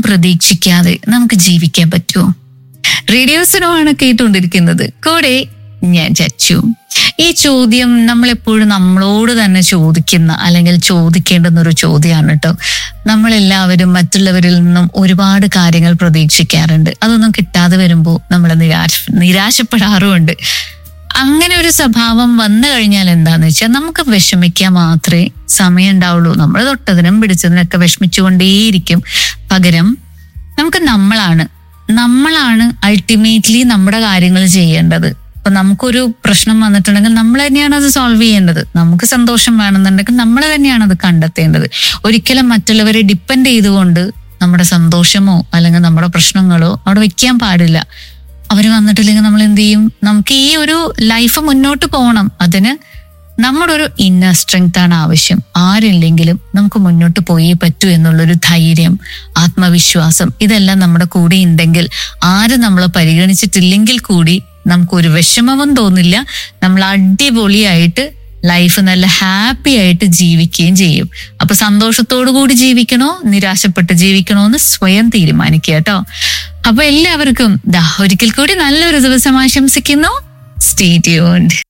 പ്രതീക്ഷിക്കാതെ നമുക്ക് ജീവിക്കാൻ പറ്റുമോ റേഡിയോസിനുമാണ് കേട്ടുകൊണ്ടിരിക്കുന്നത് കൂടെ ഞാൻ ചച്ചു ഈ ചോദ്യം നമ്മളെപ്പോഴും നമ്മളോട് തന്നെ ചോദിക്കുന്ന അല്ലെങ്കിൽ ചോദിക്കേണ്ടുന്ന ഒരു ചോദ്യമാണ് കേട്ടോ നമ്മളെല്ലാവരും മറ്റുള്ളവരിൽ നിന്നും ഒരുപാട് കാര്യങ്ങൾ പ്രതീക്ഷിക്കാറുണ്ട് അതൊന്നും കിട്ടാതെ വരുമ്പോൾ നമ്മൾ നിരാശ നിരാശപ്പെടാറുമുണ്ട് അങ്ങനെ ഒരു സ്വഭാവം വന്നു കഴിഞ്ഞാൽ എന്താന്ന് വെച്ചാൽ നമുക്ക് വിഷമിക്കാൻ മാത്രമേ സമയം ഉണ്ടാവുള്ളൂ നമ്മൾ തൊട്ടതിനും പിടിച്ചതിനൊക്കെ വിഷമിച്ചുകൊണ്ടേയിരിക്കും പകരം നമുക്ക് നമ്മളാണ് നമ്മളാണ് അൾട്ടിമേറ്റ്ലി നമ്മുടെ കാര്യങ്ങൾ ചെയ്യേണ്ടത് ഇപ്പൊ നമുക്കൊരു പ്രശ്നം വന്നിട്ടുണ്ടെങ്കിൽ നമ്മൾ തന്നെയാണ് അത് സോൾവ് ചെയ്യേണ്ടത് നമുക്ക് സന്തോഷം വേണമെന്നുണ്ടെങ്കിൽ നമ്മൾ തന്നെയാണ് അത് കണ്ടെത്തേണ്ടത് ഒരിക്കലും മറ്റുള്ളവരെ ഡിപ്പെൻഡ് ചെയ്തുകൊണ്ട് നമ്മുടെ സന്തോഷമോ അല്ലെങ്കിൽ നമ്മുടെ പ്രശ്നങ്ങളോ അവിടെ വെക്കാൻ പാടില്ല അവർ വന്നിട്ടില്ലെങ്കിൽ നമ്മൾ എന്ത് ചെയ്യും നമുക്ക് ഈ ഒരു ലൈഫ് മുന്നോട്ട് പോകണം അതിന് നമ്മുടെ ഒരു ഇന്നർ സ്ട്രെങ്ത് ആണ് ആവശ്യം ആരില്ലെങ്കിലും നമുക്ക് മുന്നോട്ട് പോയേ പറ്റൂ എന്നുള്ളൊരു ധൈര്യം ആത്മവിശ്വാസം ഇതെല്ലാം നമ്മുടെ കൂടെ ഉണ്ടെങ്കിൽ ആര് നമ്മളെ പരിഗണിച്ചിട്ടില്ലെങ്കിൽ കൂടി നമുക്കൊരു വിഷമവും തോന്നില്ല നമ്മൾ അടിപൊളിയായിട്ട് ലൈഫ് നല്ല ഹാപ്പി ആയിട്ട് ജീവിക്കുകയും ചെയ്യും അപ്പൊ സന്തോഷത്തോടു കൂടി ജീവിക്കണോ നിരാശപ്പെട്ട് ജീവിക്കണോ എന്ന് സ്വയം തീരുമാനിക്കുക കേട്ടോ അപ്പൊ എല്ലാവർക്കും ദാ ഒരിക്കൽ കൂടി നല്ലൊരു ദിവസം ആശംസിക്കുന്നു സ്റ്റേ ട്യൂൺഡ്